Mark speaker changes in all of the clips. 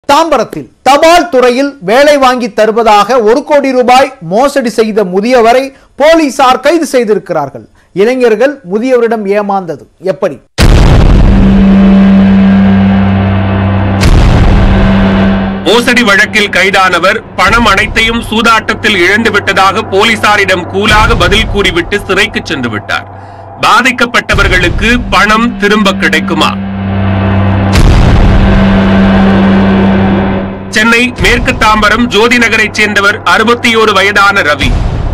Speaker 1: தாம்பரத்தில் தபால் துறையில் வேலை வாங்கி தருவதாக ஒரு கோடி ரூபாய் மோசடி செய்த முதியவரை போலீசார் கைது செய்திருக்கிறார்கள் இளைஞர்கள் முதியவரிடம் ஏமாந்தது எப்படி
Speaker 2: மோசடி வழக்கில் கைதானவர் பணம் அனைத்தையும் சூதாட்டத்தில் இழந்து விட்டதாக போலீசாரிடம் கூலாக பதில் கூறிவிட்டு சிறைக்கு சென்று விட்டார் பாதிக்கப்பட்டவர்களுக்கு பணம் திரும்ப கிடைக்குமா சென்னை மேற்கு தாம்பரம் ஜோதி நகரைச் சேர்ந்தவர் அறுபத்தி ஒரு வயதான ரவி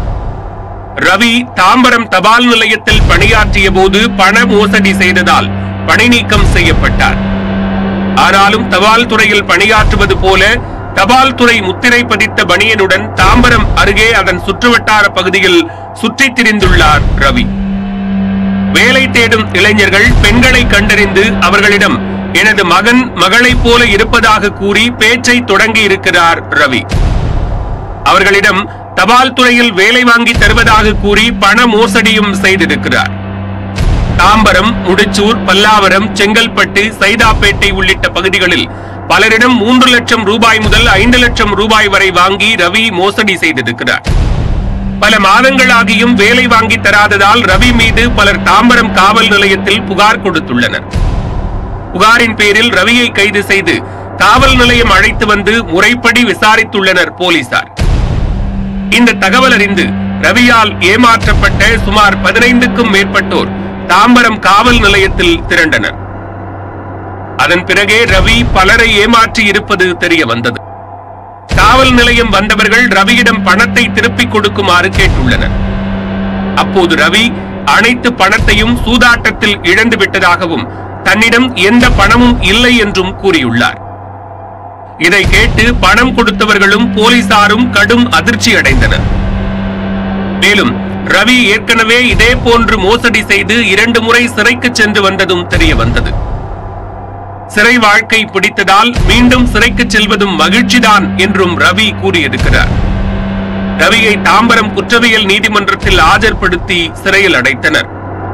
Speaker 2: ரவி தாம்பரம் தபால் நிலையத்தில் பணியாற்றிய போது பண மோசடி செய்ததால் பணி நீக்கம் செய்யப்பட்டார் ஆனாலும் தபால் துறையில் பணியாற்றுவது போல தபால் துறை முத்திரை பதித்த பணியனுடன் தாம்பரம் அருகே அதன் சுற்றுவட்டார பகுதியில் சுற்றித் திரிந்துள்ளார் ரவி வேலை தேடும் இளைஞர்கள் பெண்களை கண்டறிந்து அவர்களிடம் எனது மகன் மகளைப் போல இருப்பதாக கூறி பேச்சை தொடங்கி இருக்கிறார் ரவி அவர்களிடம் தபால் துறையில் வேலை வாங்கி தருவதாக கூறி பண மோசடியும் செய்திருக்கிறார் தாம்பரம் முடிச்சூர் பல்லாவரம் செங்கல்பட்டு சைதாப்பேட்டை உள்ளிட்ட பகுதிகளில் பலரிடம் மூன்று லட்சம் ரூபாய் முதல் ஐந்து லட்சம் ரூபாய் வரை வாங்கி ரவி மோசடி செய்திருக்கிறார் பல மாதங்களாகியும் வேலை வாங்கி தராததால் ரவி மீது பலர் தாம்பரம் காவல் நிலையத்தில் புகார் கொடுத்துள்ளனர் புகாரின் பேரில் ரவியை கைது செய்து காவல் நிலையம் அழைத்து வந்து முறைப்படி விசாரித்துள்ளனர் போலீசார் இந்த தகவல் அறிந்து ரவியால் ஏமாற்றப்பட்ட சுமார் பதினைந்துக்கும் மேற்பட்டோர் தாம்பரம் காவல் நிலையத்தில் திரண்டனர் அதன் பிறகே ரவி பலரை ஏமாற்றி இருப்பது தெரிய வந்தது காவல் நிலையம் வந்தவர்கள் ரவியிடம் பணத்தை திருப்பிக் கொடுக்குமாறு கேட்டுள்ளனர் அப்போது ரவி அனைத்து பணத்தையும் சூதாட்டத்தில் இழந்து விட்டதாகவும் தன்னிடம் எந்த பணமும் இல்லை என்றும் கூறியுள்ளார் இதை கேட்டு பணம் கொடுத்தவர்களும் போலீசாரும் கடும் அதிர்ச்சி அடைந்தனர் மேலும் ரவி ஏற்கனவே இதே போன்று மோசடி செய்து இரண்டு முறை சிறைக்கு சென்று வந்ததும் தெரிய வந்தது சிறை வாழ்க்கை பிடித்ததால் மீண்டும் சிறைக்கு செல்வதும் மகிழ்ச்சிதான் என்றும் ரவி கூறியிருக்கிறார் ரவியை தாம்பரம் குற்றவியல் நீதிமன்றத்தில் ஆஜர்படுத்தி சிறையில் அடைத்தனர்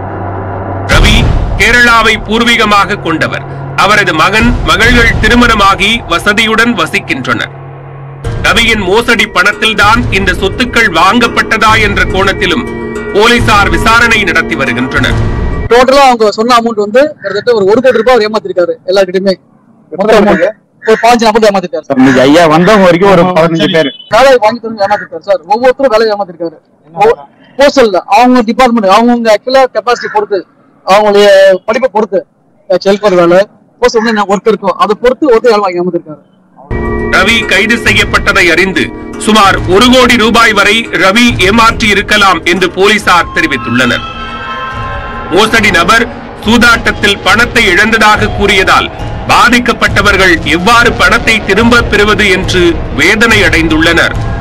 Speaker 2: ரவி கேரளாவை பூர்வீகமாக கொண்டவர் அவரது மகன் மகள்கள் திருமணமாகி வசதியுடன் வசிக்கின்றனர் ரவியின் மோசடி பணத்தில்தான் இந்த சொத்துக்கள் வாங்கப்பட்டதா என்ற கோணத்திலும் போலீசார் விசாரணை நடத்தி வருகின்றனர்
Speaker 3: டோட்டலா அவங்க சொன்ன அமௌண்ட் வந்து கிட்டத்தட்ட ஒரு ஒரு கோடி ரூபாய் அவர் ஏமாத்திருக்காரு எல்லாருக்கிட்டையுமே மொத்த amount ஒரு பாஞ்சு நாற்பது ஏமாத்திருக்காரு
Speaker 4: சார் இன்னைக்கு ஐயா வந்தவங்க வரைக்கும் ஒரு பதினஞ்சு பேர்
Speaker 3: வேலையை வாங்கி தரணும் ஏமாத்திருக்காரு சார் ஒவ்வொருத்தரும் வேலையை ஏமாத்திருக்காரு போஸ்டல்ல அவங்க டிபார்ட்மெண்ட் அவங்க ஆக்சுவலா கெப்பாசிட்டி பொறுத்து அவங்களுடைய படிப்பை பொறுத்து செல்பர் வேலை போஸ்ட் வந்து ஒர்க் இருக்கும் அதை பொறுத்து ஒருத்தர் வேலை வாங்கி ஏமாத்திருக்காரு
Speaker 2: ரவி கைது செய்யப்பட்டதை அறிந்து சுமார் ஒரு கோடி ரூபாய் வரை ரவி ஏமாற்றி இருக்கலாம் என்று போலீசார் தெரிவித்துள்ளனர் மோசடி நபர் சூதாட்டத்தில் பணத்தை இழந்ததாக கூறியதால் பாதிக்கப்பட்டவர்கள் எவ்வாறு பணத்தை திரும்ப பெறுவது என்று வேதனை அடைந்துள்ளனர்